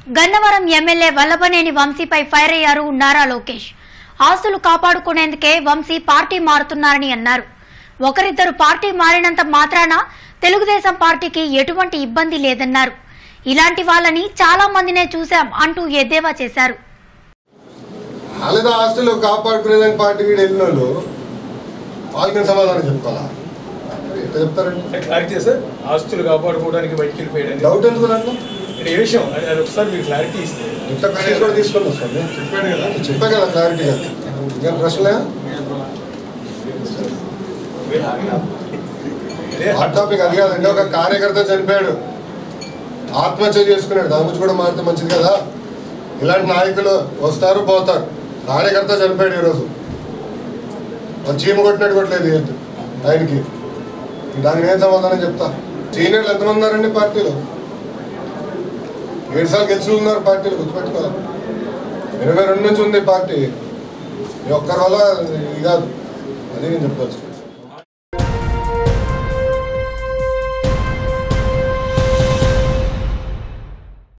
Gannavaram MLA Vallabhaneni వంశీపై fire అయ్యారు నారా లోకేష్ ఆస్తులు కాపాడుకునేందుకే వంశీ పార్టీ మారుతున్నారని అన్నారు ఒకరిద్దరు పార్టీ మారినంత మాత్రాన తెలుగుదేశం పార్టీకి ఎటువంటి ఇబ్బంది లేదన్నారు ఇలాంటి వాళ్ళని చాలా మందినే చూశాం అంటూ ఎద్దేవా చేశారు వాళ్ళతో ఆస్తులు కాపాడుకునేదానికి పార్టీ వీడు వెళ్ళిన వాళ్ళు వాళ్ళకి నేను సమాధానం చెప్పుకోవాలా ఎట్లా చెప్తారండి క్లారిటీ సార్ ఆస్తులు కాపాడుకోవడానికి బయటికి వెళ్ళిపోయాడు డౌట్ ఎందుకు దాంట్లో అంటే ఏ విషయం అది అది ఒకసారి మీరు క్లారిటీ ఇస్తే ఇంత ప్యాకేజ్ కూడా తీసుకొని వస్తాను చెప్పాడు కదా చెప్పా కదా క్లారిటీగా ఇంకా ప్రశ్నలే అదే హాట్ టాపిక్ అది కాదండి ఒక కార్యకర్త చనిపోయాడు ఆత్మహత్య చేసుకున్నాడు దాని గురించి కూడా మారితే మంచిది కదా ఇలాంటి నాయకులు వస్తారు పోతారు కార్యకర్త చనిపోయాడు ఈరోజు వాళ్ళు చీమ కొట్టినట్టు కొట్టలేదు ఏంటి ఆయనకి దానికి నేను సమాధానం చెప్తా సీనియర్లు ఎంతమంది ఉన్నారండి పార్టీలో ఏడు సార్లు గెలిచి ఉన్నారు పార్టీలు గుర్తుపెట్టుకోవాలి ఇరవై రెండు నుంచి ఉంది పార్టీ ఈ ఒక్కరి వల్ల ఇది కాదు అది నేను చెప్పవచ్చు